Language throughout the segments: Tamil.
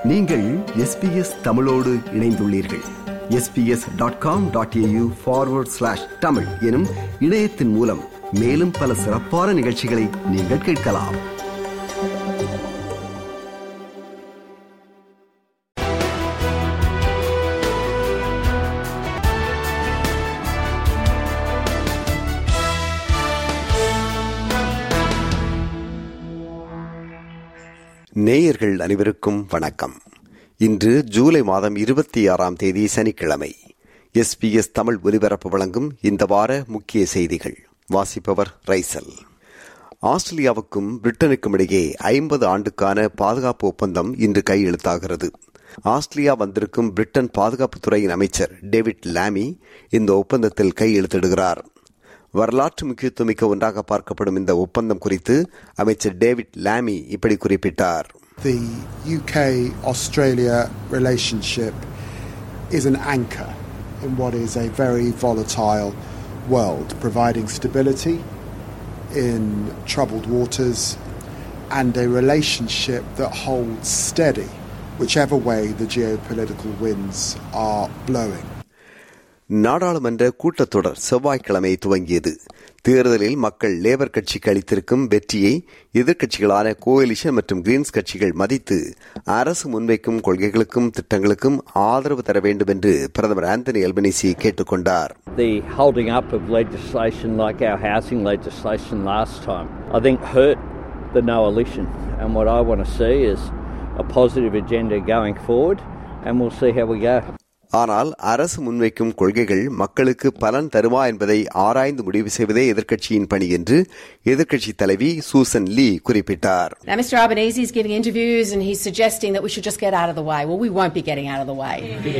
நீங்கள் எஸ்பிஎஸ் தமிழோடு இணைந்துள்ளீர்கள் SBS dot com dot AU forward slash Tamil எனும் இணையத்தின் மூலம் மேலும் பல சிறப்பான நிகழ்ச்சிகளை நீங்கள் கேட்கலாம் நேயர்கள் அனைவருக்கும் வணக்கம் இன்று ஜூலை மாதம் இருபத்தி ஆறாம் தேதி சனிக்கிழமை எஸ்பிஎஸ் தமிழ் ஒலிபரப்பு வழங்கும் இந்த வார முக்கிய செய்திகள் வாசிப்பவர் ரைசல் ஆஸ்திரேலியாவுக்கும் பிரிட்டனுக்கும் இடையே ஐம்பது ஆண்டுக்கான பாதுகாப்பு ஒப்பந்தம் இன்று கையெழுத்தாகிறது ஆஸ்திரேலியா வந்திருக்கும் பிரிட்டன் பாதுகாப்புத்துறையின் அமைச்சர் டேவிட் லாமி இந்த ஒப்பந்தத்தில் கையெழுத்திடுகிறார் வரலாற்று முக்கியத்துவமிக்க ஒன்றாக பார்க்கப்படும் இந்த ஒப்பந்தம் குறித்து அமைச்சர் டேவிட் லாமி இப்படி குறிப்பிட்டார் The UK Australia relationship is an anchor in what is a very volatile world, providing stability in troubled waters and a relationship that holds steady whichever way the geopolitical winds are blowing. நாடாளுமன்ற கூட்டத்தொடர் செவ்வாய்க்கிழமை துவங்கியது தேர்தலில் மக்கள் லேபர் கட்சிக்கு அளித்திருக்கும் வெற்றியை எதிர்க்கட்சிகளான கோலிஷன் மற்றும் கிரீன்ஸ் கட்சிகள் மதித்து அரசு முன்வைக்கும் கொள்கைகளுக்கும் திட்டங்களுக்கும் ஆதரவு தர வேண்டும் என்று பிரதமர் ஆந்தனி அல்பனிசி கேட்டுக்கொண்டார் The holding up of legislation like our housing legislation last time, I think hurt the no election. And what I want to see is a positive agenda going forward, and we'll see how we go. ஆனால் அரசு முன்வைக்கும் கொள்கைகள் மக்களுக்கு பலன் தருமா என்பதை ஆராய்ந்து முடிவு செய்வதே எதிர்க்கட்சியின் பணி என்று எதிர்க்கட்சி தலைவி சூசன் லீ குறிப்பிட்டார் Now, Mr Albanese is giving interviews and he's suggesting that we should just get out of the way. Well, we won't be getting out of the way.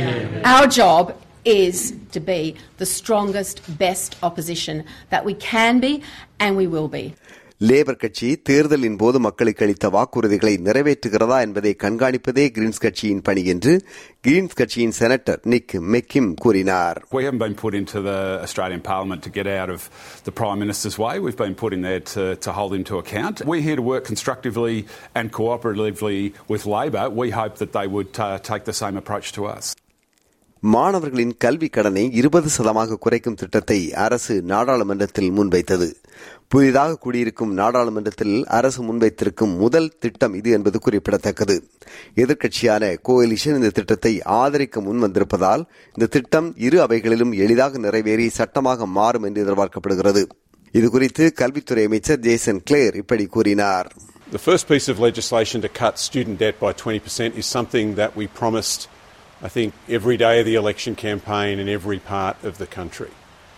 Our job is to be the strongest, best opposition that we can be and we will be. Labor கட்சி தேர்தலின் போது மக்களுக்கு அளித்த வாக்குறுதிகளை நிறைவேற்றுகிறதா என்பதை கண்காணிப்பதே கிரீன்ஸ் கட்சியின் பணி என்று கிரீன்ஸ் கட்சியின் செனட்டர் நிக் மெக்கிம் கூறினார் We haven't been put into the Australian Parliament to get out of the Prime Minister's way. We've been put in there to, to hold him to account. We're here to work constructively and cooperatively with Labor. We hope that they would uh, take the same approach to us. மாணவர்களின் கல்வி கடனை இருபது சதமாக குறைக்கும் திட்டத்தை அரசு நாடாளுமன்றத்தில் முன்வைத்தது புதிதாக கூடியிருக்கும் நாடாளுமன்றத்தில் அரசு முன்வைத்திருக்கும் முதல் திட்டம் இது என்பது குறிப்பிடத்தக்கது எதிர்க்கட்சியான கோலிஷன் இந்த திட்டத்தை ஆதரிக்க முன் வந்திருப்பதால் இந்த திட்டம் இரு அவைகளிலும் எளிதாக நிறைவேறி சட்டமாக மாறும் என்று எதிர்பார்க்கப்படுகிறது இதுகுறித்து கல்வித்துறை அமைச்சர் ஜேசன் கிளேர் இப்படி கூறினார் The first piece of legislation to cut student debt by 20% is something that we promised, I think, every day of the election campaign in every part of the country.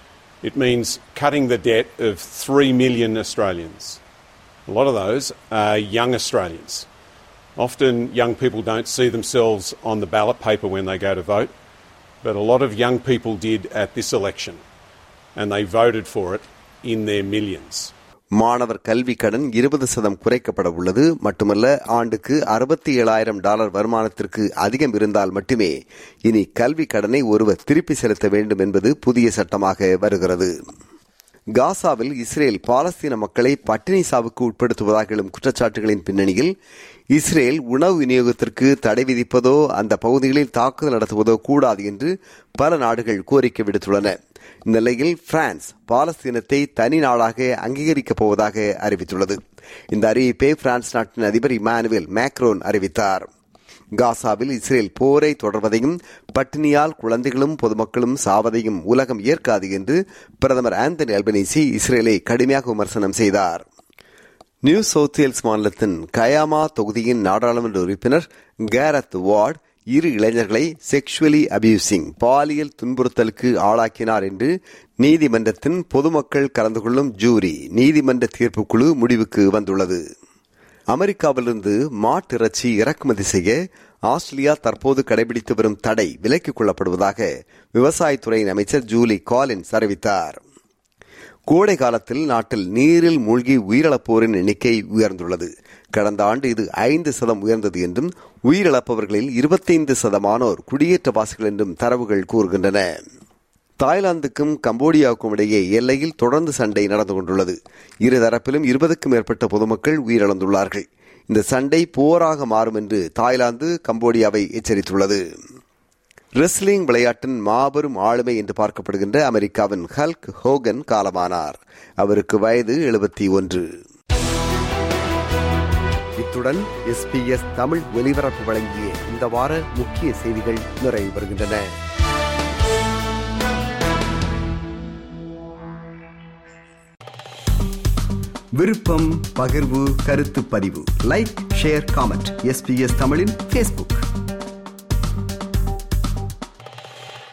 It means cutting the debt of 3 million Australians. A lot of those are young Australians. Often young people don't see themselves on the ballot paper when they go to vote, but a lot of young people did at this election, and they voted for it in their millions. மாணவர் கல்வி கடன் இருபது சதம் குறைக்கப்பட உள்ளது மட்டுமல்ல ஆண்டுக்கு அறுபத்தி ஏழாயிரம் டாலர் வருமானத்திற்கு அதிகம் இருந்தால் மட்டுமே இனி கல்வி கடனை ஒருவர் திருப்பி செலுத்த வேண்டும் என்பது புதிய சட்டமாக வருகிறது காசாவில் இஸ்ரேல் பாலஸ்தீன மக்களை பட்டினி சாவுக்கு உட்படுத்துவதாக எழும் குற்றச்சாட்டுகளின் பின்னணியில் இஸ்ரேல் உணவு விநியோகத்திற்கு தடை விதிப்பதோ அந்த பகுதிகளில் தாக்குதல் நடத்துவதோ கூடாது என்று பல நாடுகள் கோரிக்கை விடுத்துள்ளன இந்நிலையில் பிரான்ஸ் பாலஸ்தீனத்தை தனி நாடாக அங்கீகரிக்கப் போவதாக அறிவித்துள்ளது இந்த அறிவிப்பை பிரான்ஸ் நாட்டின் அதிபர் இமானுவேல் மேக்ரோன் அறிவித்தார் காசாவில் இஸ்ரேல் போரை தொடர்வதையும் பட்டினியால் குழந்தைகளும் பொதுமக்களும் சாவதையும் உலகம் ஏற்காது என்று பிரதமர் ஆந்தனி அல்பனீசி இஸ்ரேலை கடுமையாக விமர்சனம் செய்தார் நியூ சவுத் வேல்ஸ் மாநிலத்தின் கயாமா தொகுதியின் நாடாளுமன்ற உறுப்பினர் கேரத் வார்ட் இரு இளைஞர்களை செக்ஷுவலி அபியூசிங் பாலியல் துன்புறுத்தலுக்கு ஆளாக்கினார் என்று நீதிமன்றத்தின் பொதுமக்கள் கலந்து கொள்ளும் ஜூரி நீதிமன்ற தீர்ப்புக்குழு முடிவுக்கு வந்துள்ளது அமெரிக்காவிலிருந்து மாட்டிறைச்சி இறக்குமதி செய்ய ஆஸ்திரேலியா தற்போது கடைபிடித்து வரும் தடை விலக்கிக் கொள்ளப்படுவதாக விவசாயத்துறையின் அமைச்சர் ஜூலி காலின்ஸ் அறிவித்தார் கோடை காலத்தில் நாட்டில் நீரில் மூழ்கி உயிரிழப்போரின் எண்ணிக்கை உயர்ந்துள்ளது கடந்த ஆண்டு இது ஐந்து சதம் உயர்ந்தது என்றும் உயிரிழப்பவர்களில் இருபத்தைந்து சதமானோர் குடியேற்றவாசிகள் என்றும் தரவுகள் கூறுகின்றன தாய்லாந்துக்கும் கம்போடியாவுக்கும் இடையே எல்லையில் தொடர்ந்து சண்டை நடந்து கொண்டுள்ளது இருதரப்பிலும் இருபதுக்கும் மேற்பட்ட பொதுமக்கள் உயிரிழந்துள்ளார்கள் இந்த சண்டை போராக மாறும் என்று தாய்லாந்து கம்போடியாவை எச்சரித்துள்ளது ரெஸ்லிங் விளையாட்டின் மாபெரும் ஆளுமை என்று பார்க்கப்படுகின்ற அமெரிக்காவின் ஹல்க் ஹோகன் காலமானார் அவருக்கு வயது எழுபத்தி ஒன்று இத்துடன் எஸ்பிஎஸ் தமிழ் ஒலிபரப்பு வழங்கிய இந்த வார முக்கிய செய்திகள் நிறைவு பெறுகின்றன விருப்பம் பகிர்வு கருத்து பதிவு லைக் ஷேர் காமெண்ட் எஸ்பிஎஸ் தமிழின் ஃபேஸ்புக்